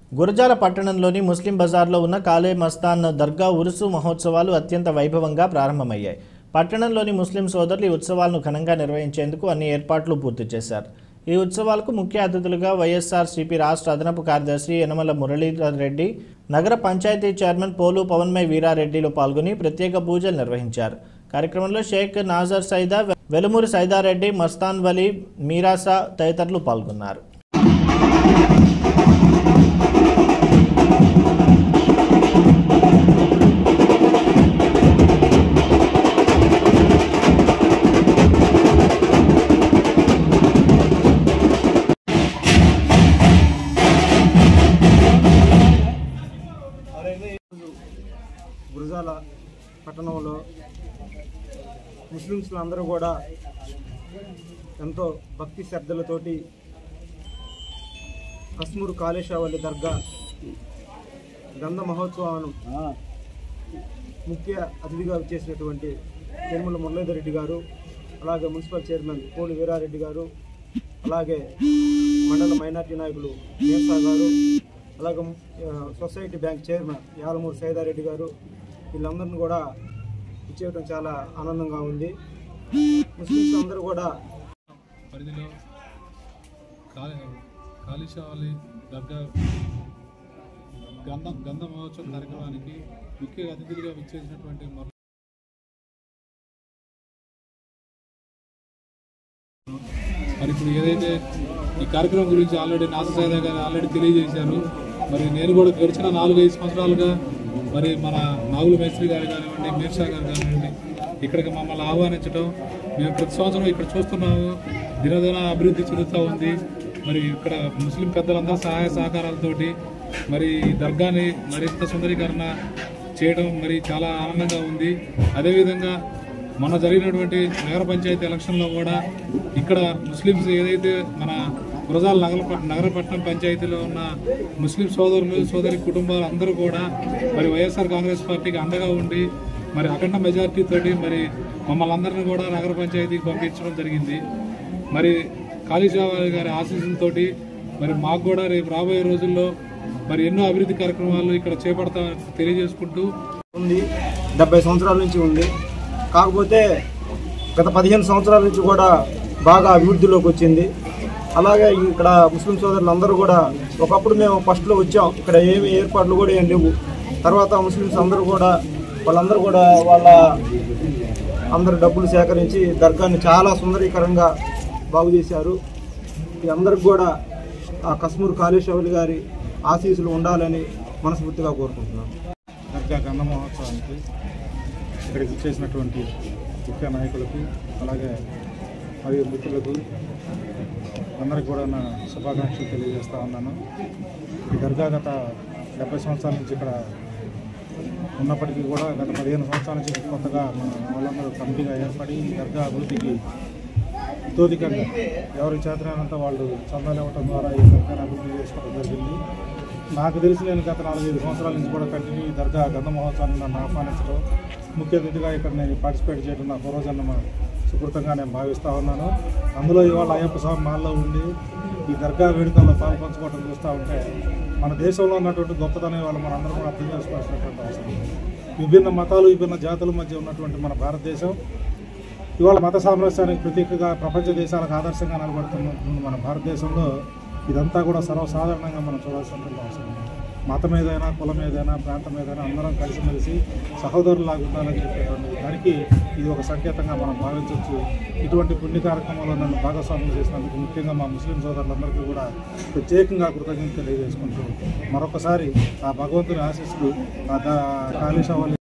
గురజాల పట్టణంలోని ముస్లిం బజార్లో ఉన్న కాలే మస్తాన్ దర్గా ఉరుసు మహోత్సవాలు అత్యంత వైభవంగా ప్రారంభమయ్యాయి పట్టణంలోని ముస్లిం సోదరులు ఈ ఉత్సవాలను ఘనంగా నిర్వహించేందుకు అన్ని ఏర్పాట్లు పూర్తి చేశారు ఈ ఉత్సవాలకు ముఖ్య అతిథులుగా వైఎస్ఆర్ సిపి రాష్ట్ర అదనపు కార్యదర్శి యనమల మురళీధర్ రెడ్డి నగర పంచాయతీ చైర్మన్ పోలు పవన్మయ్ వీరారెడ్డిలు పాల్గొని ప్రత్యేక పూజలు నిర్వహించారు కార్యక్రమంలో షేక్ నాజర్ సైదా వెలుమూరి సైదారెడ్డి మస్తాన్ వలీ మీరాసా తదితరులు పాల్గొన్నారు గురజాల పట్టణంలో ముస్లిమ్స్లు అందరూ కూడా ఎంతో భక్తి శ్రద్ధలతోటి కస్మూరు కాళేశ్వరి దర్గా గంధ మహోత్సవాలను ముఖ్య అతిథిగా చేసినటువంటి తిరుమల మురళీధర్ రెడ్డి గారు అలాగే మున్సిపల్ చైర్మన్ కోడి వీరారెడ్డి గారు అలాగే మండల మైనార్టీ నాయకులు మేసా గారు అలాగే ఆ, society bank chairman Yalamuru Saidareddy గారు వీళ్ళందరిని కూడా ఇచ్చేయడం చాలా ఆనందంగా ఉంది ముస్లిమ్స్ అందరూ కూడా పరిధిలో కాళీ కాళీశావలి దర్గా గంధం గంధ మహోత్సవం కార్యక్రమానికి ముఖ్య అతిథులుగా విచ్చేసినటువంటి మొర- మరి ఇప్పుడు ఏదైతే ఈ కార్యక్రమం గురించి ఆల్రెడీ నాస సైదా గారు ఆల్రెడీ తెలియజేశారు మరి నేను కూడా గడిచిన నాలుగైదు సంవత్సరాలుగా మరి మన నాగుల మేస్త్రి గారు కానివ్వండి మీర్షా గారు కానివ్వండి ఇక్కడికి మమ్మల్ని ఆహ్వానించడం మేము ప్రతి సంవత్సరం ఇక్కడ చూస్తున్నాము దినదిన అభివృద్ధి చెందుతూ ఉంది మరి ఇక్కడ ముస్లిం పెద్దలందరూ సహాయ సహకారాలతోటి మరి ఈ దర్గాని మరింత సుందరీకరణ చేయడం మరి చాలా ఆనందంగా ఉంది అదేవిధంగా మొన్న జరిగినటువంటి నగర పంచాయతీ ఎలక్షన్లో కూడా ఇక్కడ ముస్లిమ్స్ ఏదైతే మన గురజాల నగర నగరపట్నం పంచాయతీలో ఉన్న ముస్లిం సోదరులు సోదరి కుటుంబాలు అందరూ కూడా మరి వైఎస్ఆర్ కాంగ్రెస్ పార్టీకి అండగా ఉండి మరి అఖండ మెజార్టీ తోటి మరి మమ్మల్ని అందరిని కూడా నగర పంచాయతీకి పంపించడం జరిగింది మరి కాళీశ్వర గారి ఆశీస్సులతోటి మరి మాకు కూడా రేపు రాబోయే రోజుల్లో మరి ఎన్నో అభివృద్ధి కార్యక్రమాలు ఇక్కడ చేపడతా తెలియజేసుకుంటూ ఉంది డెబ్బై సంవత్సరాల నుంచి ఉంది కాకపోతే గత పదిహేను సంవత్సరాల నుంచి కూడా బాగా అభివృద్ధిలోకి వచ్చింది అలాగే ఇక్కడ ముస్లిం సోదరులు అందరూ కూడా ఒకప్పుడు మేము ఫస్ట్లో వచ్చాం ఇక్కడ ఏమి ఏర్పాట్లు కూడా ఏం లేవు తర్వాత ముస్లిమ్స్ అందరూ కూడా వాళ్ళందరూ కూడా వాళ్ళ అందరు డబ్బులు సేకరించి దర్గాని చాలా సుందరీకరంగా బాగు చేశారు ఈ అందరికి కూడా ఆ కస్మూర్ కాళేశ్వరి గారి ఆశీస్సులు ఉండాలని మనస్ఫూర్తిగా కోరుకుంటున్నాను దర్గా గంధ మహోత్సవానికి ఇక్కడికి చేసినటువంటి ముఖ్య నాయకులకు అలాగే మరియు మిత్రులకు అందరికి కూడా నా శుభాకాంక్షలు తెలియజేస్తా ఉన్నాను ఈ దర్గా గత డెబ్బై సంవత్సరాల నుంచి ఇక్కడ ఉన్నప్పటికీ కూడా గత పదిహేను సంవత్సరాల నుంచి కొత్తగా మన వాళ్ళందరూ కమిటీగా ఏర్పడి ఈ దర్గా అభివృద్ధికి తోదికంగా ఎవరికి చేతనైనంత వాళ్ళు చందాలు ఇవ్వటం ద్వారా ఈ దర్గాను అభివృద్ధి చేసుకోవడం జరిగింది నాకు తెలిసి నేను గత నాలుగైదు సంవత్సరాల నుంచి కూడా కంటిన్యూ ఈ దర్గా గంధ మహోత్సవాన్ని నన్ను ఆహ్వానించడం ముఖ్య అతిథిగా ఇక్కడ నేను పార్టిసిపేట్ చేయడం నా పూర్వజన్మ సుకృతంగా నేను భావిస్తూ ఉన్నాను అందులో ఇవాళ అయ్యప్ప స్వామి మాల్లో ఉండి ఈ దర్గా వేడుకల్లో పాల్పంచుకోవడం చూస్తూ ఉంటే మన దేశంలో ఉన్నటువంటి గొప్పతనం ఇవాళ మన అందరం కూడా అర్థం చేసుకోవాల్సినటువంటి అవసరం ఉంది. విభిన్న మతాలు విభిన్న జాతుల మధ్య ఉన్నటువంటి మన భారతదేశం ఇవాళ మత సామరస్యానికి ప్రతీకగా ప్రపంచ దేశాలకు ఆదర్శంగా నిలబడుతున్న మన భారతదేశంలో ఇదంతా కూడా సర్వసాధారణంగా మనం చూడాల్సినటువంటి అవసరం ఉంది. మతం ఏదైనా కులం ఏదైనా ప్రాంతం ఏదైనా అందరం కలిసిమెలిసి సహోదరులాగా ఉండాలని చెప్పేటువంటి దానికి ఇది ఒక సంకేతంగా మనం భావించవచ్చు ఇటువంటి పుణ్య కార్యక్రమంలో నన్ను భాగస్వామ్యం చేసినందుకు ముఖ్యంగా మా ముస్లిం సోదరులందరికీ కూడా ప్రత్యేకంగా కృతజ్ఞతలు తెలియజేసుకుంటూ మరొకసారి ఆ భగవంతుని ఆశీస్సులు ఆ దా- కాళేశ్వరి